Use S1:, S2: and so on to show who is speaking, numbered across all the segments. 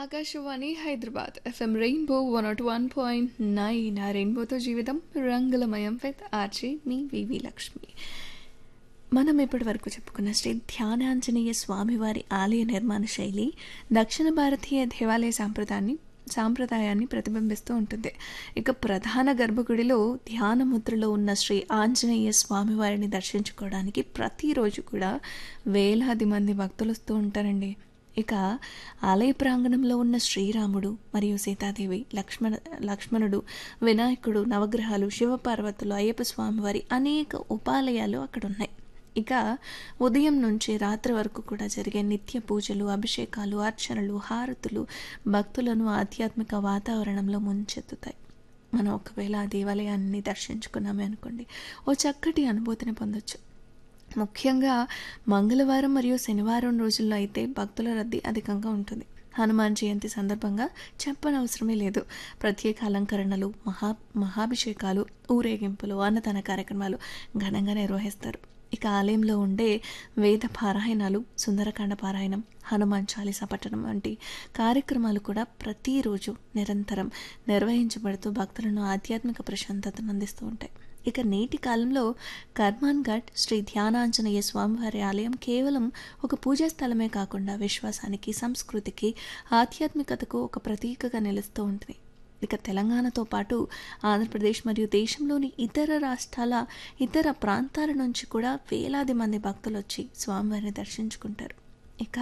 S1: Akashvani Hyderabad FM rainbow one nought one point nine ఆ రెయిన్బోతో జీవితం రంగులమయం విత్ ఆర్జే మీ వివి లక్ష్మి మనం ఇప్పటి వరకు చెప్పుకున్న శ్రీ ధ్యానాంజనేయ స్వామివారి ఆలయ నిర్మాణ శైలి దక్షిణ భారతీయ దేవాలయ సాంప్రదాయాన్ని సాంప్రదాయాన్ని ప్రతిబింబిస్తూ ఉంటుంది ఇక ప్రధాన గర్భగుడిలో ధ్యాన ముద్రలో ఉన్న శ్రీ ఆంజనేయ స్వామివారిని దర్శించుకోవడానికి ప్రతిరోజు కూడా వేలాది మంది భక్తులు వస్తూ ఉంటారండి ఇక ఆలయ ప్రాంగణంలో ఉన్న శ్రీరాముడు మరియు సీతాదేవి లక్ష్మణ లక్ష్మణుడు వినాయకుడు నవగ్రహాలు శివపార్వతులు అయ్యప్ప స్వామివారి అనేక ఉపాలయాలు అక్కడ ఉన్నాయి ఇక ఉదయం నుంచి రాత్రి వరకు కూడా జరిగే నిత్య పూజలు అభిషేకాలు అర్చనలు హారతులు భక్తులను ఆధ్యాత్మిక వాతావరణంలో ముంచెత్తుతాయి మనం ఒకవేళ ఆ దేవాలయాన్ని దర్శించుకున్నామే అనుకోండి ఓ చక్కటి అనుభూతిని పొందొచ్చు ముఖ్యంగా మంగళవారం మరియు శనివారం రోజుల్లో అయితే భక్తుల రద్దీ అధికంగా ఉంటుంది హనుమాన్ జయంతి సందర్భంగా చెప్పనవసరమే లేదు ప్రత్యేక అలంకరణలు మహా మహాభిషేకాలు ఊరేగింపులు అన్నదాన కార్యక్రమాలు ఘనంగా నిర్వహిస్తారు ఇక ఆలయంలో ఉండే వేద పారాయణాలు సుందరకాండ పారాయణం హనుమాన్ చాలీసా పట్టణం వంటి కార్యక్రమాలు కూడా ప్రతిరోజు నిరంతరం నిర్వహించబడుతూ భక్తులను ఆధ్యాత్మిక ప్రశాంతతను అందిస్తూ ఉంటాయి ఇక నేటి కాలంలో కర్మాన్ ఘాట్ శ్రీ ధ్యానాంజనేయ స్వామివారి ఆలయం కేవలం ఒక పూజా స్థలమే కాకుండా విశ్వాసానికి సంస్కృతికి ఆధ్యాత్మికతకు ఒక ప్రతీకగా నిలుస్తూ ఉంటుంది ఇక తెలంగాణతో పాటు ఆంధ్రప్రదేశ్ మరియు దేశంలోని ఇతర రాష్ట్రాల ఇతర ప్రాంతాల నుంచి కూడా వేలాది మంది భక్తులు వచ్చి స్వామివారిని దర్శించుకుంటారు ఇక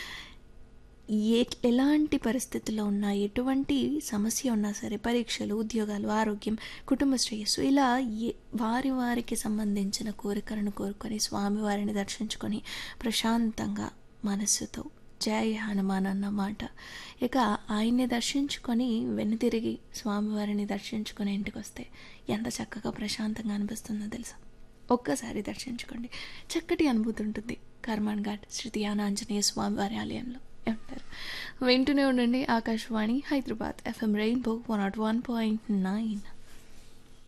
S1: ఏ ఎలాంటి పరిస్థితుల్లో ఉన్నా ఎటువంటి సమస్య ఉన్నా సరే పరీక్షలు ఉద్యోగాలు ఆరోగ్యం కుటుంబ శ్రేయస్సు ఇలా ఏ వారి వారికి సంబంధించిన కోరికలను కోరుకొని స్వామివారిని దర్శించుకొని ప్రశాంతంగా మనస్సుతో జయ హనుమాన్ అన్నమాట ఇక ఆయన్ని దర్శించుకొని వెనుతిరిగి స్వామివారిని దర్శించుకొని ఇంటికి వస్తే ఎంత చక్కగా ప్రశాంతంగా అనిపిస్తుందో తెలుసా ఒక్కసారి దర్శించుకోండి చక్కటి అనుభూతి ఉంటుంది కర్మాన్ ఘాట్ శ్రీ ధ్యానాంజనేయ స్వామివారి ఆలయంలో ఉంటారు వింటూనే ఉండండి Akashvani Hyderabad FM rainbow one nought one point nine